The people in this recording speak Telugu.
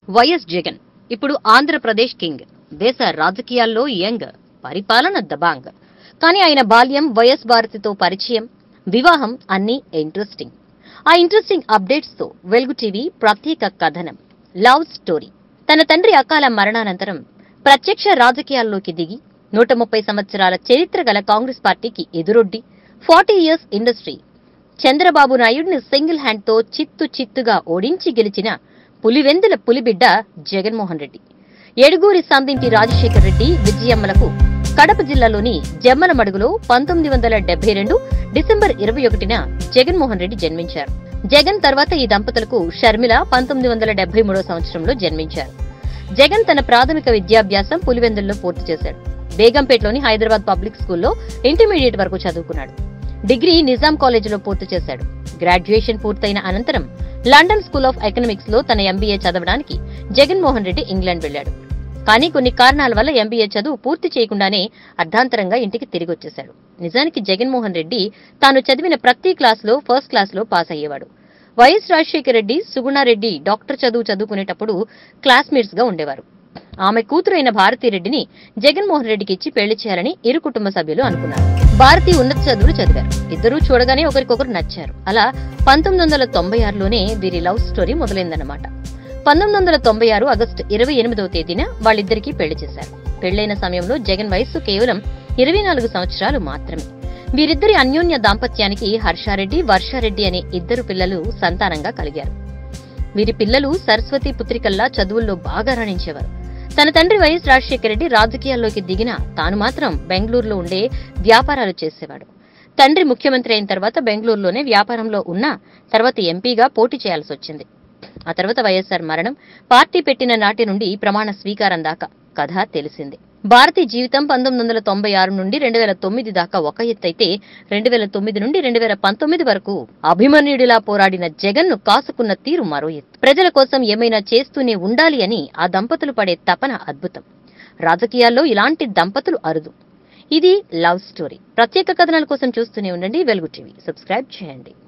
వైఎస్ జగన్ ఇప్పుడు ఆంధ్రప్రదేశ్ కింగ్ దేశ రాజకీయాల్లో యంగ్ పరిపాలన దబాంగ్ కానీ ఆయన బాల్యం వైఎస్ భారతితో పరిచయం వివాహం అన్నీ ఇంట్రెస్టింగ్ ఆ ఇంట్రెస్టింగ్ అప్డేట్స్ తో వెలుగు టీవీ ప్రత్యేక కథనం లవ్ స్టోరీ తన తండ్రి అకాల మరణానంతరం ప్రత్యక్ష రాజకీయాల్లోకి దిగి నూట ముప్పై సంవత్సరాల చరిత్ర గల కాంగ్రెస్ పార్టీకి ఎదురొడ్డి ఫార్టీ ఇయర్స్ ఇండస్ట్రీ చంద్రబాబు నాయుడిని సింగిల్ హ్యాండ్ తో చిత్తు చిత్తుగా ఓడించి గెలిచిన పులివెందుల పులిబిడ్డ జగన్మోహన్ రెడ్డి ఎడుగూరి సందింటి రాజశేఖర్ రెడ్డి విజయమ్మలకు కడప జిల్లాలోని జమ్మలమడుగులో పంతొమ్మిది వందల డెబ్బై రెండు డిసెంబర్ ఇరవై ఒకటిన జగన్మోహన్ రెడ్డి జన్మించారు జగన్ తర్వాత ఈ దంపతులకు షర్మిల పంతొమ్మిది వందల డెబ్బై మూడో సంవత్సరంలో జన్మించారు జగన్ తన ప్రాథమిక విద్యాభ్యాసం పులివెందుల్లో పూర్తి చేశాడు బేగంపేటలోని హైదరాబాద్ పబ్లిక్ స్కూల్లో ఇంటర్మీడియట్ వరకు చదువుకున్నాడు డిగ్రీ నిజాం కాలేజీలో పూర్తి చేశాడు గ్రాడ్యుయేషన్ పూర్తయిన అనంతరం లండన్ స్కూల్ ఆఫ్ ఎకనామిక్స్ లో తన ఎంబీఏ చదవడానికి జగన్మోహన్ రెడ్డి ఇంగ్లాండ్ వెళ్లాడు కానీ కొన్ని కారణాల వల్ల ఎంబీఏ చదువు పూర్తి చేయకుండానే అర్ధాంతరంగా ఇంటికి తిరిగి వచ్చేశాడు నిజానికి జగన్మోహన్ రెడ్డి తాను చదివిన ప్రతి క్లాసులో ఫస్ట్ క్లాసులో పాస్ అయ్యేవాడు వైఎస్ రాజశేఖర రెడ్డి సుగుణారెడ్డి డాక్టర్ చదువు చదువుకునేటప్పుడు క్లాస్మేట్స్ గా ఉండేవారు ఆమె కూతురైన భారతీరెడ్డిని జగన్మోహన్ రెడ్డికి ఇచ్చి పెళ్లి చేయాలని ఇరు కుటుంబ సభ్యులు అనుకున్నారు భారతి ఉన్నత చదువులు చదివారు ఇద్దరూ చూడగానే ఒకరికొకరు నచ్చారు అలా పంతొమ్మిది వందల తొంభై ఆరులోనే వీరి లవ్ స్టోరీ మొదలైందన్నమాట పంతొమ్మిది వందల తొంభై ఆరు ఆగస్టు ఇరవై ఎనిమిదవ తేదీన వాళ్ళిద్దరికీ పెళ్లి చేశారు పెళ్లైన సమయంలో జగన్ వయస్సు కేవలం ఇరవై నాలుగు సంవత్సరాలు మాత్రమే వీరిద్దరి అన్యోన్య దాంపత్యానికి హర్షారెడ్డి వర్షారెడ్డి అనే ఇద్దరు పిల్లలు సంతానంగా కలిగారు వీరి పిల్లలు సరస్వతి పుత్రికల్లా చదువుల్లో బాగా రాణించేవారు తన తండ్రి వైఎస్ రాజశేఖర రెడ్డి రాజకీయాల్లోకి దిగినా తాను మాత్రం బెంగళూరులో ఉండే వ్యాపారాలు చేసేవాడు తండ్రి ముఖ్యమంత్రి అయిన తర్వాత బెంగళూరులోనే వ్యాపారంలో ఉన్నా తర్వాత ఎంపీగా పోటీ చేయాల్సి వచ్చింది ఆ తర్వాత వైఎస్ఆర్ మరణం పార్టీ పెట్టిన నాటి నుండి ప్రమాణ స్వీకారం దాకా కథ తెలిసింది భారతీ జీవితం పంతొమ్మిది వందల తొంభై ఆరు నుండి రెండు వేల తొమ్మిది దాకా ఒక ఎత్తైతే రెండు వేల తొమ్మిది నుండి రెండు వేల పంతొమ్మిది వరకు అభిమన్యుడిలా పోరాడిన జగన్ ను కాసుకున్న తీరు మరో ఎత్తు ప్రజల కోసం ఏమైనా చేస్తూనే ఉండాలి అని ఆ దంపతులు పడే తపన అద్భుతం రాజకీయాల్లో ఇలాంటి దంపతులు అరుదు ఇది లవ్ స్టోరీ ప్రత్యేక కథనాల కోసం చూస్తూనే ఉండండి వెలుగు టీవీ సబ్స్క్రైబ్ చేయండి